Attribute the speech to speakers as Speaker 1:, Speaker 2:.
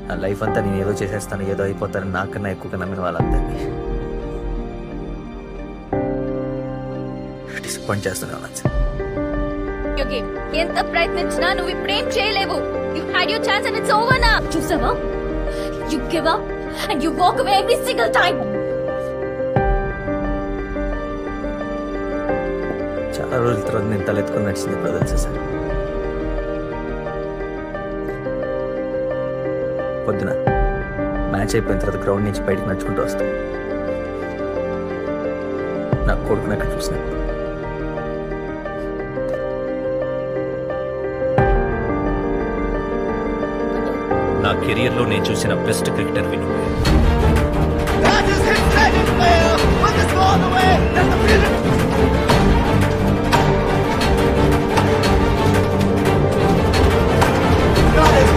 Speaker 1: నా లైఫ్ అంతా నేను ఏదో చేసేస్తాను ఏదో అయిపోతాను నాకన్నా ఎక్కువగా నమ్మిన వాళ్ళందరినీ డిసప్పాయింట్ చేస్తూనే ఉన్నాను సార్
Speaker 2: యోగి ఎంత ప్రయత్నించినా నువ్వు ఇప్పుడేం చేయలేవు you had your chance and it's over నా చూసావా you give up and you walk away every single time
Speaker 1: చాలా రోజుల తర్వాత నేను తలెత్తుకుని నడిచింది ఇప్పుడు తెలుసా సార్ పొద్దున మ్యాచ్ అయిపోయిన తర్వాత గ్రౌండ్ నుంచి బయటకు నడుచుకుంటూ వస్తాను నా కొడుకుని అక్కడ చూసాను
Speaker 3: నా కెరియర్లో నేను చూసిన బెస్ట్ క్రికెటర్ విను
Speaker 4: That is his second player with the score away. That's the brilliant. That is